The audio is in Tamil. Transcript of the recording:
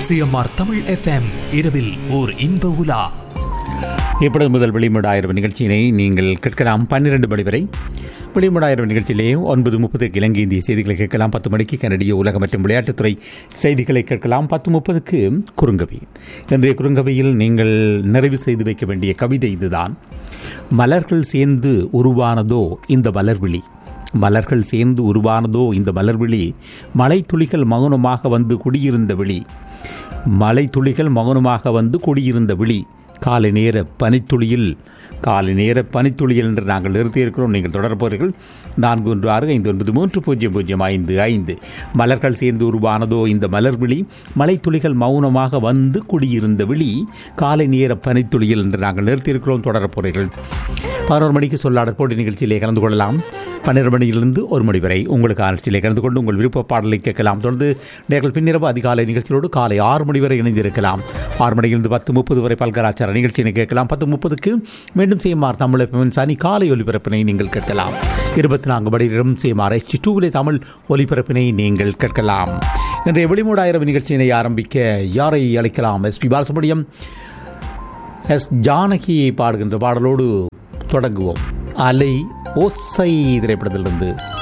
சிஎம்ஆர் தமிழ் எஃப்எம் இரவில் ஓர் இன்ப உலா இப்பொழுது முதல் வெளிமுடாயிரம் நிகழ்ச்சியினை நீங்கள் கேட்கலாம் பன்னிரண்டு மணி வரை வெளிமுடாயிரம் நிகழ்ச்சியிலே ஒன்பது முப்பதுக்கு இலங்கை இந்திய செய்திகளை கேட்கலாம் பத்து மணிக்கு கனடிய உலக மற்றும் விளையாட்டுத்துறை செய்திகளை கேட்கலாம் பத்து முப்பதுக்கு குறுங்கவி இன்றைய குறுங்கவியில் நீங்கள் நிறைவு செய்து வைக்க வேண்டிய கவிதை இதுதான் மலர்கள் சேர்ந்து உருவானதோ இந்த மலர்விழி மலர்கள் சேர்ந்து உருவானதோ இந்த மலர்விழி மலை துளிகள் மௌனமாக வந்து குடியிருந்த விழி மலை துளிகள் மௌனமாக வந்து குடியிருந்த விழி காலை நேர பனித்துளியில் காலை நேர பனித்துளியில் என்று நாங்கள் நிறுத்தியிருக்கிறோம் நீங்கள் தொடரப்போறீர்கள் நான்கு ஒன்று ஆறு ஐந்து ஒன்பது மூன்று பூஜ்ஜியம் பூஜ்ஜியம் ஐந்து ஐந்து மலர்கள் சேர்ந்து உருவானதோ இந்த மலர் விழி மலைத்துளிகள் மௌனமாக வந்து குடியிருந்த விழி காலை நேர பனித்துளியில் என்று நாங்கள் நிறுத்தியிருக்கிறோம் தொடரப்போறீர்கள் பதினோரு மணிக்கு சொல்லாடற் போட்டி நிகழ்ச்சியிலே கலந்து கொள்ளலாம் பன்னிரண்டு மணியிலிருந்து ஒரு மணி வரை உங்களுக்கு நிகழ்ச்சியிலே கலந்து கொண்டு உங்கள் விருப்ப பாடலை கேட்கலாம் தொடர்ந்து நேர்கள் பின்னிரவு அதிகாலை நிகழ்ச்சியோடு காலை ஆறு மணி வரை இணைந்திருக்கலாம் ஆறு மணியிலிருந்து பத்து முப்பது வரை பல்கலாச்சார நிகழ்ச்சியினை கேட்கலாம் பத்து முப்பதுக்கு மீண்டும் செய்யுமாறு தமிழ் எஃப்எம் சனி காலை ஒலிபரப்பினை நீங்கள் கேட்கலாம் இருபத்தி நான்கு மணியிலும் செய்யுமாறு எச் டூவிலே தமிழ் ஒலிபரப்பினை நீங்கள் கேட்கலாம் இன்றைய வெளிமூடாயிரம் நிகழ்ச்சியினை ஆரம்பிக்க யாரை அழைக்கலாம் எஸ் பி பாலசுப்ரமணியம் எஸ் ஜானகியை பாடுகின்ற பாடலோடு தொடங்குவோம் அலை ஓசை திரைப்படத்திலிருந்து